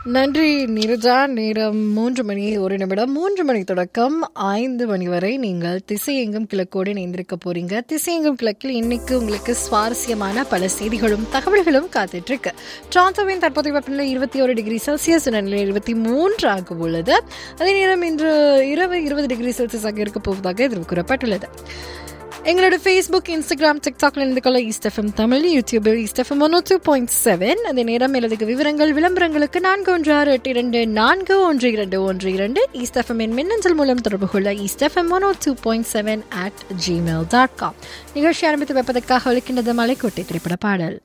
நன்றி நீரஜா நேரம் மூன்று மணி ஒரு நிமிடம் மூன்று மணி தொடக்கம் ஐந்து மணி வரை நீங்கள் திசையெங்கும் கிழக்கோடு இணைந்திருக்க போறீங்க திசையெங்கும் கிழக்கில் இன்னைக்கு உங்களுக்கு சுவாரஸ்யமான பல செய்திகளும் தகவல்களும் காத்துட்டு இருக்கு டொரண்டோவின் தற்போதைய வெப்பநிலை இருபத்தி ஒரு டிகிரி செல்சியஸ் நிலை இருபத்தி மூன்று ஆக உள்ளது அதே நேரம் இன்று இரவு இருபது டிகிரி செல்சியஸாக இருக்க போவதாக எதிர்வு கூறப்பட்டுள்ளது எங்களோட ஃபேஸ்புக் இன்ஸ்டாகிராம் டிக்டாக்ல இருந்து கொள்ள ஈஸ்டஃபம் தமிழ் யூடியூபில் East FM one two point seven அதே நேரம் மேலதிக விவரங்கள் விளம்பரங்களுக்கு நான்கு ஒன்று ஆறு எட்டு இரண்டு நான்கு ஒன்று இரண்டு ஒன்று இரண்டு ஈஸ்டஃபமின் மின்னஞ்சல் மூலம் தொடர்பு கொள்ள East FM one two point seven at Gmail dot com நிகழ்ச்சி ஆரம்பித்து வைப்பதற்காக ஒழிக்கின்றது மலைக்கோட்டை திரைப்பட பாடல்